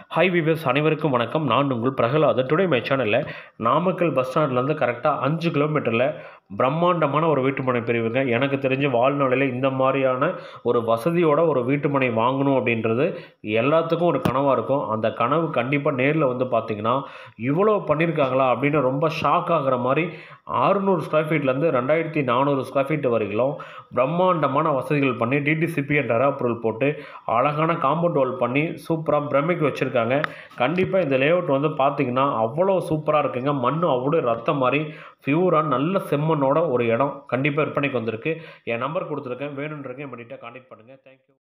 hi viewers அனைவருக்கும் வணக்கம் நான் உங்கள் பிரகலாதன் டுடே மை சேனலில் நாமக்கல் பஸ் ஸ்டாண்ட்லேருந்து கரெக்டாக அஞ்சு கிலோமீட்டரில் பிரம்மாண்டமான ஒரு வீட்டுமனை பிரிவுங்க எனக்கு தெரிஞ்ச வாழ்நாளில் இந்த மாதிரியான ஒரு வசதியோட ஒரு வீட்டுமனை வாங்கணும் அப்படின்றது எல்லாத்துக்கும் ஒரு கனவாக இருக்கும் அந்த கனவு கண்டிப்பாக நேரில் வந்து பார்த்தீங்கன்னா இவ்வளோ பண்ணியிருக்காங்களா அப்படின்னு ரொம்ப ஷாக் ஆகிற மாதிரி ஆறுநூறு ஸ்கொயர் ஃபீட்லேருந்து ரெண்டாயிரத்தி நானூறு ஸ்கொயர் ஃபீட் வரைக்கும் பிரம்மாண்டமான வசதிகள் பண்ணி டிடிசிபி என்ற பொருள் போட்டு அழகான காம்பவுண்ட் வால் பண்ணி சூப்பராக பிரமிக்கு வச்சுருக்காங்க கண்டிப்பாக இந்த லேஅவுட் வந்து பார்த்தீங்கன்னா அவ்வளோ சூப்பராக இருக்குங்க மண் அவ்வளோ ரத்தம் மாதிரி பியூராக நல்ல செம்மண்ணோட ஒரு இடம் கண்டிப்பாக விற்பனைக்கு வந்திருக்கு என் நம்பர் கொடுத்துருக்கேன் வேணுன்றக்கு என் பண்ணிட்டு கான்டாக்ட் பண்ணுங்கள் தேங்க்யூ